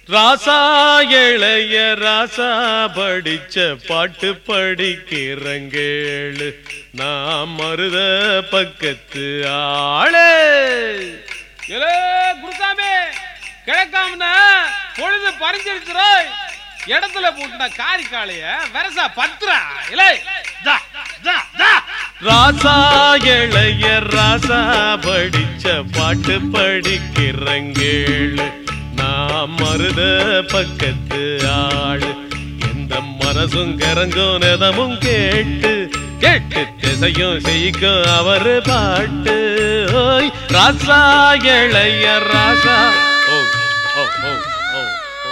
ராசா இளைய ராசா படிச்ச பாட்டு படிக்கிறங்கேளு நான் மருத பக்கத்து ஆளே ஏலே குருசாமி கிழக்காம பொழுது பறிஞ்சிருச்சுரோய் இடத்துல போட்டுன காரி காளைய வெரசா பத்துரா இலே தா தா தா ராசா இளைய ராசா படிச்ச பாட்டு படிக்கிறங்கேளு நான் மருத பக்கத்து ஆளு எந்த மனசும் கரங்கும் நெதமும் கேட்டு கேட்டு திசையும் செய்யும் அவரு பாட்டு ஓய் ராசா இளைய ராசா ஓ ஓ ஓ ஓ ஓ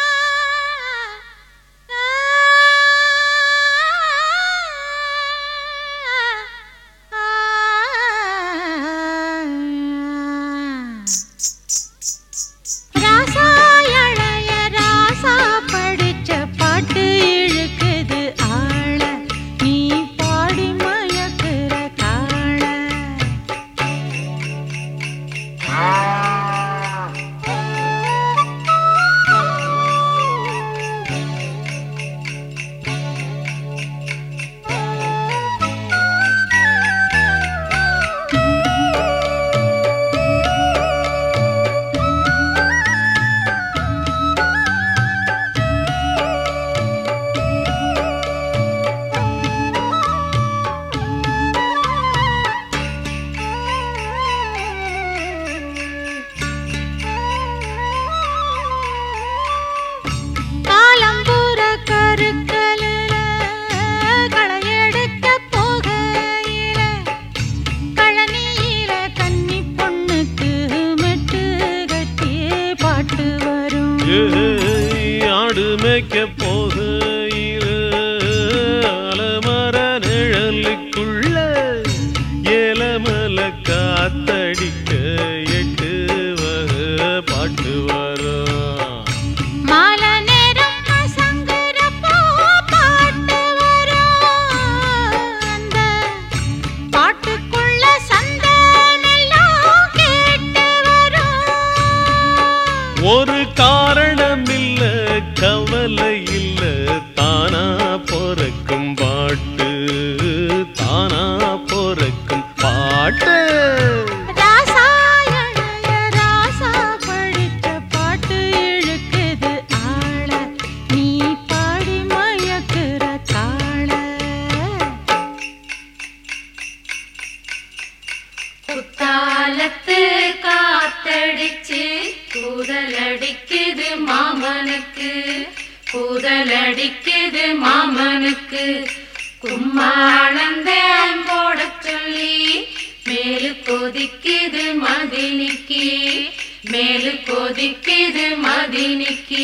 ராசா இளைய ராசா படிச்ச பாட்டு இழுக்குது ஆள நீ பாடி மயக்குற காள காலம்பூர கருக்கலில களையெடுக்க போகையில கழனியில கன்னி பொண்ணுக்கு மெட்டு கட்டி பாட்டு வரும் ஏய், ஆடு மேய்க்க போகையில் அலமர நிழலுக்குள்ள ஏலமல காத்தடிக்க எட்டு வகை பாட்டு வரும் மால நேரம் சங்கரப்போ பாட்டு வரும் அந்த பாட்டுக்குள்ள சந்தமெல்லாம் கேட்டு வரும் ஒரு காரணம் இல்ல கவலை இல்ல தானா பொறக்கும் பாட்டு தானா பொறக்கும் பாட்டு ராசா இளைய ராசா படிச்ச பாட்டு இழுக்குது ஆள நீ பாடி மயக்குற காள குத்தாலத்து காத்தடிச்சு கூதலடிக்குது மாமனுக்கு கூதலடிக்குது மாமனுக்கு கும்மாளந்தேன் போட சொல்லி மேலு கொதிக்குது மதினிக்கு மேலு கொதிக்குது மதினிக்கு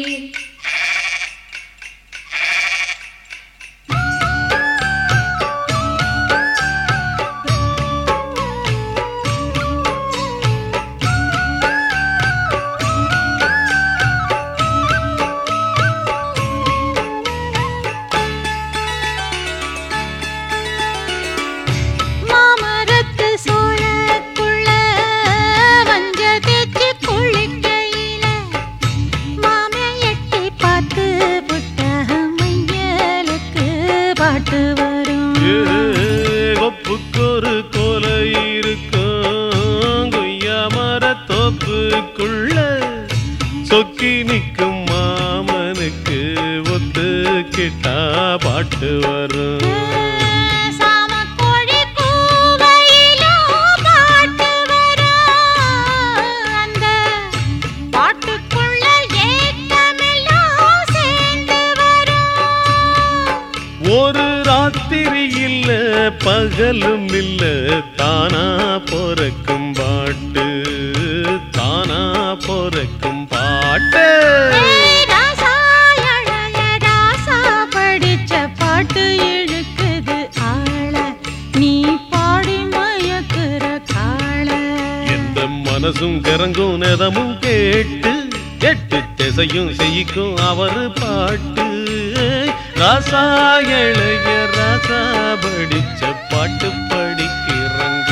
மாமரத்து சோழக்குள்ள மஞ்ச தேய்ச்சு குளிக்கையில மாமே எட்டி பார்த்து புட்ட மையலுக்கு பாட்டு வரும் ஒப்புக்கொரு கொலை இருக்கும் கொய்யா மரத்தோப்புக்குள்ள சொக்கி நிற்கும் மாமனுக்கு ஒத்துக்கிட்டா பாட்டு வரும் சாமக்கோழி கூவையிலும் பாட்டு வரும் அந்த பாட்டுக்குள்ள ஏக்கமெல்லாம் சேர்ந்து வரும் ஒரு ராத்திரி இல்ல பகலும் இல்ல தானா பொறக்கும் பாட்டு தானா பொறக்கும் பாட்டு ஏய் ராசா இளைய ராசா படிச்ச பாட்டு இழுக்குது ஆள நீ பாடி மயக்குற காள எந்த மனசும் கரங்கும் நெதமும் கேட்டு எட்டு திசையும் செய்யும் அவரு பாட்டு ராசா இளைய ராசா படிச்ச பாட்டு படிக்கிறங்க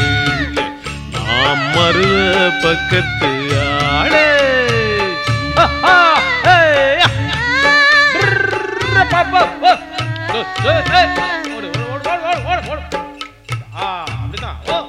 நாம் மருத பக்கத்து ஆளே ஓடு, ஏய், ஏய், ஓடு, ஓடு, ஓடு, ஓடு, ஓடு, ஓடு, ஓடு. ஆ, அப்படிதான். ஓ,